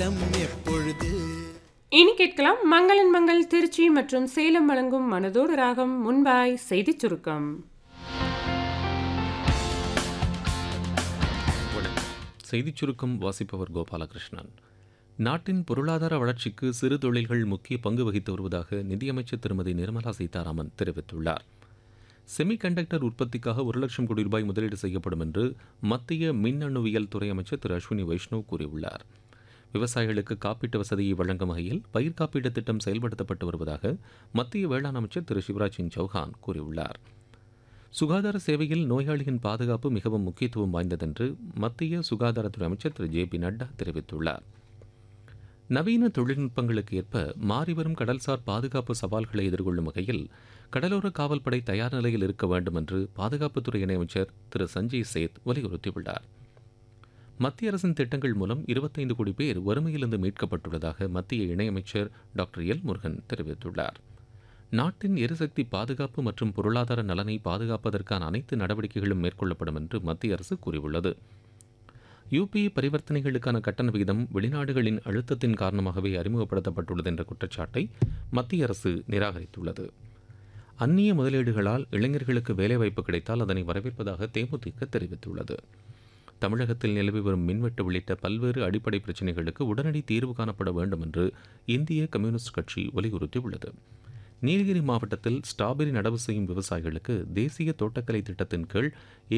இல்லம் எப்பொழுது இனி கேட்கலாம் மங்களன் மங்கள் திருச்சி மற்றும் சேலம் வழங்கும் மனதோடு ராகம் முன்பாய் செய்திச் சுருக்கம் வணக்கம் செய்திச் சுருக்கம் வாசிப்பவர் கோபாலகிருஷ்ணன் நாட்டின் பொருளாதார வளர்ச்சிக்கு சிறு தொழில்கள் முக்கிய பங்கு வகித்து வருவதாக நிதியமைச்சர் திருமதி நிர்மலா சீதாராமன் தெரிவித்துள்ளார் செமிகண்டக்டர் உற்பத்திக்காக ஒரு லட்சம் கோடி ரூபாய் முதலீடு செய்யப்படும் என்று மத்திய மின்னணுவியல் துறை அமைச்சர் திரு அஸ்வினி வைஷ்ணவ் கூறியுள்ளார் விவசாயிகளுக்கு காப்பீட்டு வசதியை வழங்கும் வகையில் பயிர் காப்பீட்டு திட்டம் செயல்படுத்தப்பட்டு வருவதாக மத்திய வேளாண் அமைச்சர் திரு சிவராஜ் சிங் சௌஹான் கூறியுள்ளார் சுகாதார சேவையில் நோயாளியின் பாதுகாப்பு மிகவும் முக்கியத்துவம் வாய்ந்ததென்று மத்திய சுகாதாரத்துறை அமைச்சர் திரு ஜே பி நட்டா தெரிவித்துள்ளார் நவீன தொழில்நுட்பங்களுக்கு ஏற்ப மாறிவரும் கடல்சார் பாதுகாப்பு சவால்களை எதிர்கொள்ளும் வகையில் கடலோர காவல்படை தயார் நிலையில் இருக்க வேண்டும் என்று பாதுகாப்புத்துறை இணையமைச்சர் திரு சஞ்சய் சேத் வலியுறுத்தியுள்ளார் மத்திய அரசின் திட்டங்கள் மூலம் இருபத்தைந்து கோடி பேர் வறுமையிலிருந்து மீட்கப்பட்டுள்ளதாக மத்திய இணையமைச்சர் டாக்டர் எல் முருகன் தெரிவித்துள்ளார் நாட்டின் எரிசக்தி பாதுகாப்பு மற்றும் பொருளாதார நலனை பாதுகாப்பதற்கான அனைத்து நடவடிக்கைகளும் மேற்கொள்ளப்படும் என்று மத்திய அரசு கூறியுள்ளது யூபிஐ பரிவர்த்தனைகளுக்கான கட்டண விகிதம் வெளிநாடுகளின் அழுத்தத்தின் காரணமாகவே அறிமுகப்படுத்தப்பட்டுள்ளது என்ற குற்றச்சாட்டை மத்திய அரசு நிராகரித்துள்ளது அந்நிய முதலீடுகளால் இளைஞர்களுக்கு வேலைவாய்ப்பு கிடைத்தால் அதனை வரவேற்பதாக தேமுதிக தெரிவித்துள்ளது தமிழகத்தில் நிலவி வரும் மின்வெட்டு உள்ளிட்ட பல்வேறு அடிப்படை பிரச்சினைகளுக்கு உடனடி தீர்வு காணப்பட வேண்டும் என்று இந்திய கம்யூனிஸ்ட் கட்சி வலியுறுத்தியுள்ளது நீலகிரி மாவட்டத்தில் ஸ்ட்ராபெரி நடவு செய்யும் விவசாயிகளுக்கு தேசிய தோட்டக்கலை திட்டத்தின் கீழ்